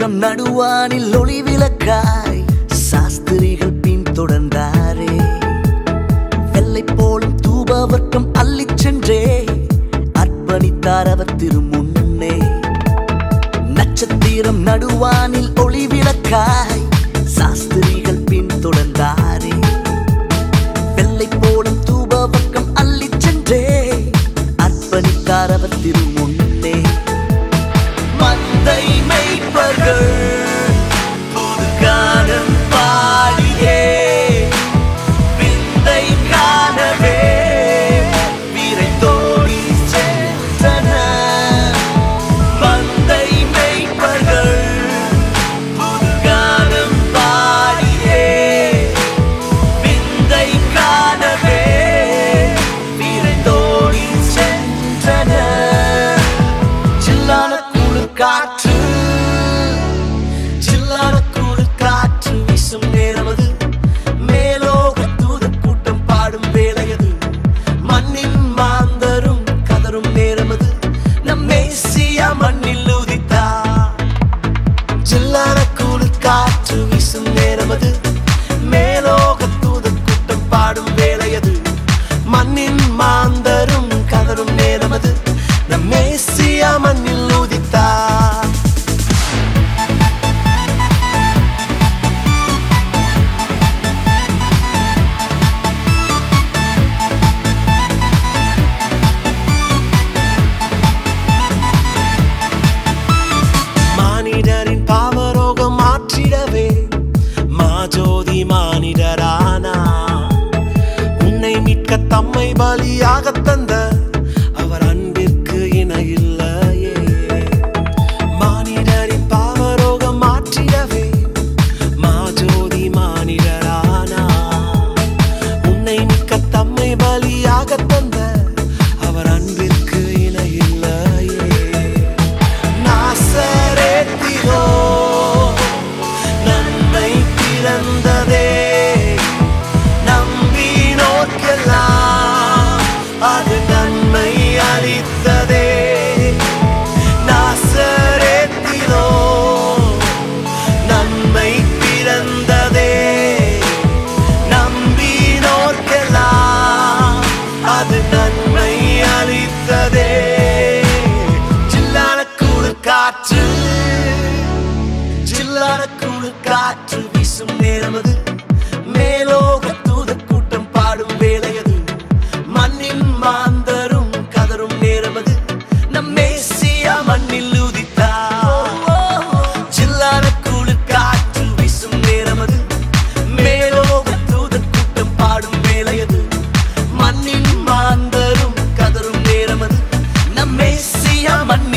நட்சத்திரம் நடுவானில் ஒளி விளக்காய் சாஸ்திரிகள் பின்தொடர்ந்தாரே வெள்ளை போலும் தூபவர்க்கம் அள்ளிச் சென்றே அர்ப்பணித்தார் அவர் திருமுன்னே நட்சத்திரம் நடுவானில் ஒளி விளக்காய் சாஸ்திரிகள் பின்தொடர்ந்தாரே வெள்ளை போலும் தூபவர்க்கம் அள்ளிச் சென்றே அர்ப்பணித்தார் அவர் திருமுன்னே மந்தை மெய்ப்பர்கள் புது கானம் பாடியே விந்தை காணவே விரைந்தோடி சென்றனர் மந்தை மெய்ப்பர்கள் புது கானம் பாடியே விந்தை காணவே விரைந்தோடி சென்றனர் சில்லான குளிர் காற்று சில்லான குளிர் காற்று வீசும் நேரமது மேலோக தூதர் கூட்டம் பாடும் வேலையது மண்ணின் மாந்தரும் கதரும் நேரமது நம் மேசியா மண்ணில் உதித்தா சில்லான குளிர் காற்று வீசும் நேரமது மேலோக தூதர் கூட்டம் பாடும் வேலையது மண்ணின் மாந்தரும் கதரும் நேரமது நம் மேசியா மண்ணில் உதித்தா மானிடரின் பாவரோகம் மாற்றிடவே மாஜோதி மானிடரானா உன்னை மீட்க தம்மை பலியாக தந்த அவர் அன்பிற்கு இணையில்லையே மானிடரின் பாவரோகம் மாற்றிடவே மாஜோதி மானிடரானா உன்னை மீட்க தம்மை பலியாக தந்த அவர் அன்பிற்கு இணையில்லையே நாசரேத்திலோ நன்மை பிறந்ததே நம்பினோர்க்கெல்லாம் அது நன்மை அளித்ததே நாசரேத்திலோ நன்மை பிறந்ததே நம்பினோர்க்கெல்லாம் அது நன்மை அளித்ததே சில்லான குளிர் காற்று சில்லான குளிர் காற்று வீசும் நேரமது மேலோக தூதர் கூட்டம் பாடும் வேலையது மண்ணின் மாந்தரும் கதரும் நேரமது நம் மேசியா மண்ணில் உதித்தா சில்லான குளிர் காற்று வீசும் நேரமது மேலோக தூதர் கூட்டம் பாடும் வேலையது மண்ணின் மாந்தரும் கதரும் நேரமது நம் மேசியா மண்ணில்